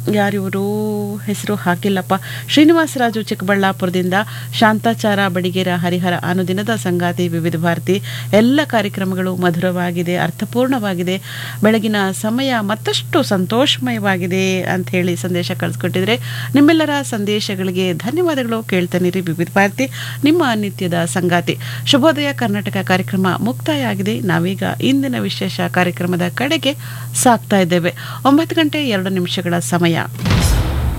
ಯಾರಿವರು ಹೆಸರು ಹಾಕಿಲ್ಲಪ್ಪ ಶ್ರೀನಿವಾಸರಾಜು ಚಿಕ್ಕಬಳ್ಳಾಪುರದಿಂದ ಶಾಂತಾಚಾರ ಬಡಿಗೇರ ಹರಿಹರ ಅನುದಿನದ ಸಂಗಾತಿ ವಿವಿಧ ಭಾರತಿ ಎಲ್ಲ ಕಾರ್ಯಕ್ರಮಗಳು ಮಧುರವಾಗಿದೆ ಅರ್ಥಪೂರ್ಣವಾಗಿದೆ ಬೆಳಗಿನ ಸಮಯ ಮತ್ತಷ್ಟು ಸಂತೋಷಮಯವಾಗಿದೆ ಅಂತ ಹೇಳಿ ಸಂದೇಶ ಕಳಿಸ್ಕೊಟ್ಟಿದ್ರೆ ನಿಮ್ಮೆಲ್ಲರ ಸಂದೇಶಗಳಿಗೆ ಧನ್ಯವಾದಗಳು ಕೇಳ್ತಾನಿರಿ ವಿವಿಧ ಭಾರತಿ ನಿಮ್ಮ ನಿತ್ಯದ ಸಂಗಾತಿ ಶುಭೋದಯ ಕರ್ನಾಟಕ ಕಾರ್ಯಕ್ರಮ ಮುಕ್ತಾಯ ಆಗಿದೆ ನಾವೀಗ ಇಂದಿನ ವಿಶೇಷ ಕಾರ್ಯಕ್ರಮದ ಕಡೆಗೆ ಸಾಕ್ತಾ ಇದ್ದೇವೆ ಒಂಬತ್ತು ಗಂಟೆ ಎರಡು ನಿಮಿಷಗಳ ಸಮಯ